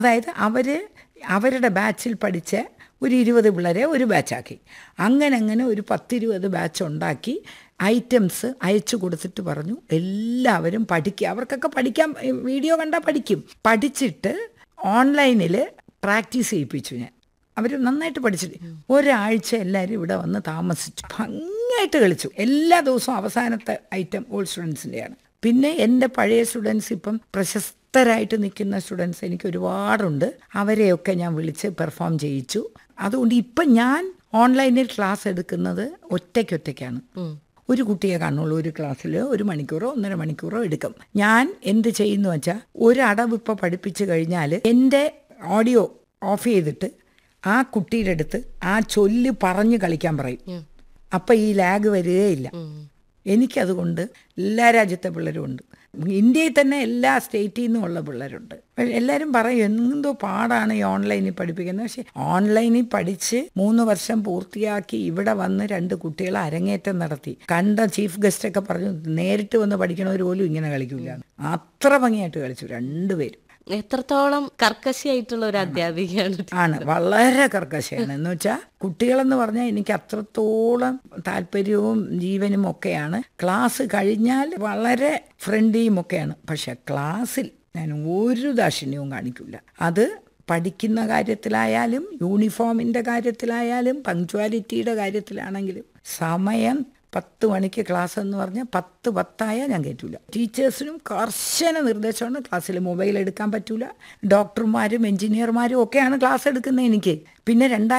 അതായത് അവർ അവരുടെ ബാച്ചിൽ പഠിച്ച ഒരു ഇരുപത് പിള്ളേരെ ഒരു ബാച്ചാക്കി അങ്ങനെ അങ്ങനെ ഒരു പത്തിരുപത് ബാച്ച് ഉണ്ടാക്കി ഐറ്റംസ് അയച്ചു കൊടുത്തിട്ട് പറഞ്ഞു എല്ലാവരും പഠിക്കുക അവർക്കൊക്കെ പഠിക്കാൻ വീഡിയോ കണ്ടാൽ പഠിക്കും പഠിച്ചിട്ട് ഓൺലൈനിൽ പ്രാക്ടീസ് ചെയ്യിപ്പിച്ചു ഞാൻ അവർ നന്നായിട്ട് പഠിച്ചിട്ട് ഒരാഴ്ച എല്ലാവരും ഇവിടെ വന്ന് താമസിച്ചു ഭംഗിയായിട്ട് കളിച്ചു എല്ലാ ദിവസവും അവസാനത്തെ ഐറ്റം ഓൾ സ്റ്റുഡൻസിൻ്റെയാണ് പിന്നെ എൻ്റെ പഴയ സ്റ്റുഡൻസ് ഇപ്പം പ്രശസ്തരായിട്ട് നിൽക്കുന്ന സ്റ്റുഡൻസ് എനിക്ക് ഒരുപാടുണ്ട് അവരെയൊക്കെ ഞാൻ വിളിച്ച് പെർഫോം ചെയ്യിച്ചു അതുകൊണ്ട് ഇപ്പം ഞാൻ ഓൺലൈനിൽ ക്ലാസ് എടുക്കുന്നത് ഒറ്റയ്ക്കൊറ്റയ്ക്കാണ് ഒരു കുട്ടിയെ കാണുള്ളൂ ഒരു ക്ലാസ്സിൽ ഒരു മണിക്കൂറോ ഒന്നര മണിക്കൂറോ എടുക്കും ഞാൻ എന്ത് ചെയ്യുന്നു വെച്ചാൽ ഒരടവ് ഇപ്പോൾ പഠിപ്പിച്ചു കഴിഞ്ഞാൽ എൻ്റെ ഓഡിയോ ഓഫ് ചെയ്തിട്ട് ആ കുട്ടിയുടെ അടുത്ത് ആ ചൊല്ല് പറഞ്ഞ് കളിക്കാൻ പറയും അപ്പം ഈ ലാഗ് വരികയില്ല എനിക്കതുകൊണ്ട് എല്ലാ രാജ്യത്തെ പിള്ളേരും ഉണ്ട് ഇന്ത്യയിൽ തന്നെ എല്ലാ സ്റ്റേറ്റിൽ നിന്നും ഉള്ള പിള്ളേരുണ്ട് എല്ലാവരും പറയും എന്തോ പാടാണ് ഈ ഓൺലൈനിൽ പഠിപ്പിക്കുന്നത് പക്ഷേ ഓൺലൈനിൽ പഠിച്ച് മൂന്ന് വർഷം പൂർത്തിയാക്കി ഇവിടെ വന്ന് രണ്ട് കുട്ടികളെ അരങ്ങേറ്റം നടത്തി കണ്ട ചീഫ് ഗസ്റ്റ് ഒക്കെ പറഞ്ഞു നേരിട്ട് വന്ന് പഠിക്കണവർ പോലും ഇങ്ങനെ കളിക്കില്ല അത്ര ഭംഗിയായിട്ട് കളിച്ചു രണ്ടുപേരും എത്രത്തോളം കർക്കശയായിട്ടുള്ള ഒരു അധ്യാപികയാണ് ആണ് വളരെ കർക്കശയാണ് എന്ന് വെച്ചാൽ കുട്ടികളെന്ന് പറഞ്ഞാൽ എനിക്ക് അത്രത്തോളം താല്പര്യവും ജീവനും ഒക്കെയാണ് ക്ലാസ് കഴിഞ്ഞാൽ വളരെ ഫ്രണ്ട്ലിയും ഒക്കെയാണ് പക്ഷെ ക്ലാസ്സിൽ ഞാൻ ഒരു ദാക്ഷിണ്യവും കാണിക്കില്ല അത് പഠിക്കുന്ന കാര്യത്തിലായാലും യൂണിഫോമിൻ്റെ കാര്യത്തിലായാലും പങ്ക്ച്വാലിറ്റിയുടെ കാര്യത്തിലാണെങ്കിലും സമയം പത്ത് മണിക്ക് ക്ലാസ് എന്ന് പറഞ്ഞാൽ പത്ത് പത്തായാൽ ഞാൻ കയറ്റൂല ടീച്ചേഴ്സിനും കർശന നിർദ്ദേശമാണ് ക്ലാസ്സിൽ മൊബൈൽ എടുക്കാൻ പറ്റൂല ഡോക്ടർമാരും എഞ്ചിനീയർമാരും ഒക്കെയാണ് ക്ലാസ് എടുക്കുന്നത് എനിക്ക് പിന്നെ രണ്ടായിരത്തി